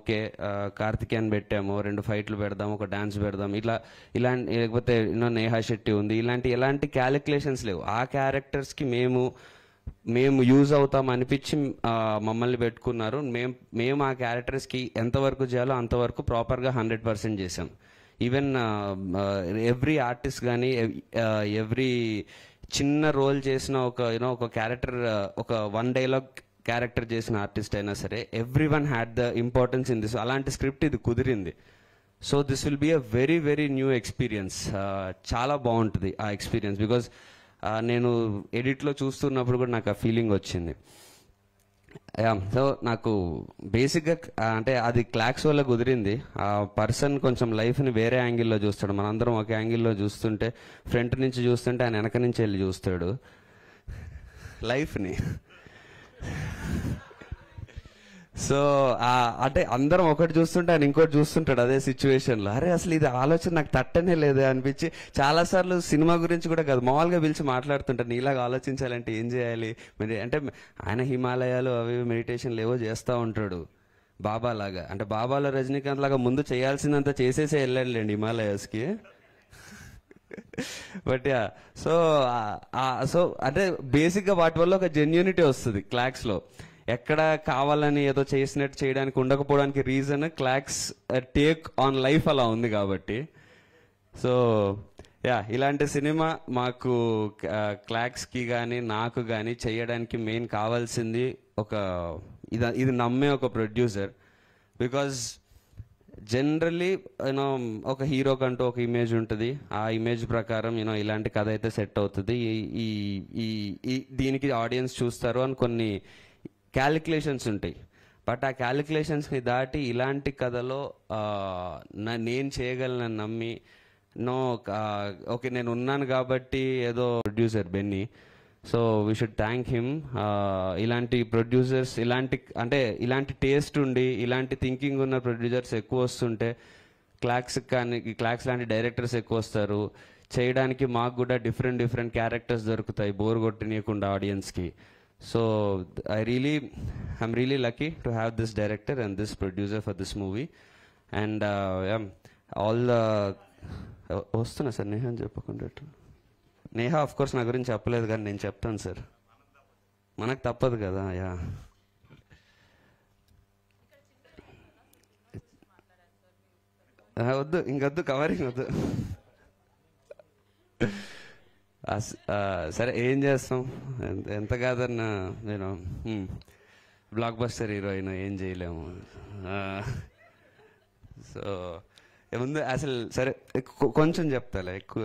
okay Karthikeyan పెట్టాము రెండు ఫైట్లు పెడదాం ఒక డాన్స్ పెడదాం ఇట్లా ఇలాంటి లేకపోతే యూనో నేహా శెట్టి ఉంది ఇలాంటి ఎలాంటి క్యాలిక్యులేషన్స్ లేవు ఆ క్యారెక్టర్స్కి మేము మేము యూజ్ అవుతాం అనిపించి ఆ, మమ్మల్ని పెట్టుకున్నారు మేము మేము ఆ క్యారెక్టర్స్కి ఎంతవరకు చేయాలో అంతవరకు ప్రాపర్గా హండ్రెడ్ పర్సెంట్ చేసాం ఈవెన్ ఎవ్రీ ఆర్టిస్ట్ కానీ ఎవ్రీ చిన్న రోల్ చేసిన ఒక యూనో ఒక క్యారెక్టర్ ఒక వన్ డైలాగ్ క్యారెక్టర్ చేసిన ఆర్టిస్ట్ అయినా సరే every one had the importance in this అలాంటి స్క్రిప్ట్ ఇది కుదిరింది so this will be a very very new experience చాలా బాగుంటుంది ఆ ఎక్స్పీరియన్స్ బికాజ్ నేను ఎడిట్లో చూస్తున్నప్పుడు కూడా నాకు ఆ ఫీలింగ్ వచ్చింది సో నాకు బేసిక్గా అంటే అది క్లాక్స్ వల్ల కుదిరింది ఆ పర్సన్ కొంచెం లైఫ్ని వేరే యాంగిల్లో చూస్తాడు మనందరం ఒక యాంగిల్లో చూస్తుంటే ఫ్రంట్ నుంచి చూస్తుంటే ఆయన వెనక నుంచి వెళ్ళి చూస్తాడు లైఫ్ని సో అంటే అందరం ఒకటి చూస్తుంటే ఆయన ఇంకోటి చూస్తుంటాడు అదే సిచ్యువేషన్ లో అరే అసలు ఇది ఆలోచన నాకు తట్టనే లేదే అనిపించి చాలా సార్లు సినిమా గురించి కూడా కాదు మామూలుగా పిలిచి మాట్లాడుతుంటాను నీలాగా ఆలోచించాలంటే ఏం చేయాలి మరి అంటే ఆయన హిమాలయాలు అవి మెడిటేషన్లు ఏవో చేస్తూ ఉంటాడు బాబా లాగా అంటే బాబాలో రజనీకాంత్ లాగా ముందు చేయాల్సిందంతా చేసేసే వెళ్ళండి హిమాలయాస్కి బట్ యా సో సో అంటే బేసిక్ గా వాటి వల్ల ఒక జెన్యూనిటీ వస్తుంది క్లాక్స్ లో ఎక్కడ కావాలని ఏదో చేసినట్టు చేయడానికి ఉండకపోవడానికి reason clocks take on life అలా ఉంది కాబట్టి సో యా ఇలాంటి సినిమా మాకు క్లాక్స్ కి కానీ నాకు కానీ చేయడానికి మెయిన్ కావాల్సింది ఒక ఇది ఇది నమ్మే ఒక ప్రొడ్యూసర్ బికాజ్ జనరల్లీ యూనో ఒక హీరో కంటూ ఒక ఇమేజ్ ఉంటుంది ఆ ఇమేజ్ ప్రకారం యూనో ఇలాంటి కథ అయితే సెట్ అవుతుంది ఈ- ఈ ఈ ఈ దీనికి ఆడియన్స్ చూస్తారు అని కొన్ని క్యాలిక్యులేషన్స్ ఉంటాయి బట్ ఆ క్యాలిక్యులేషన్స్ని దాటి ఇలాంటి కథలో ఆ, నా- నేను చేయగలనని నమ్మి నో ఓకే నేను ఉన్నాను కాబట్టి ఏదో producer Benny so we should thank him ఇలాంటి ప్రొడ్యూసర్స్ ఇలాంటి అంటే ఇలాంటి టేస్ట్ ఉండి ఇలాంటి థింకింగ్ ఉన్న ప్రొడ్యూసర్స్ ఎక్కువ వస్తుంటే క్లాక్స్ కానీ క్లాక్స్ లాంటి డైరెక్టర్స్ ఎక్కువ వస్తారు చేయడానికి మాకు కూడా డిఫరెంట్ డిఫరెంట్ క్యారెక్టర్స్ దొరుకుతాయి బోర్ కొట్టనీయకుండా ఆడియన్స్కి so I really I'm really lucky to have this director and this producer for this movie and all the వస్తున్నా సార్ నేహా అని చెప్పకుండా నేహా ఆఫ్ కోర్స్ నా గురించి చెప్పలేదు కానీ నేను చెప్తాను సార్ మనకు తప్పదు కదా యా ఆ, వద్దు ఇంకొద్దు కవరింగ్ వద్దు ఆ, స- ఆ, సరే ఏం చేస్తాం ఎంత- ఎంత కాదన్నా నేను బ్లాక్ బస్టర్ హీరోయిన్ ఏం చేయలేము సో ముందు అసలు సరే ఎక్కు- కొంచెం చెప్తాలే ఎక్కువ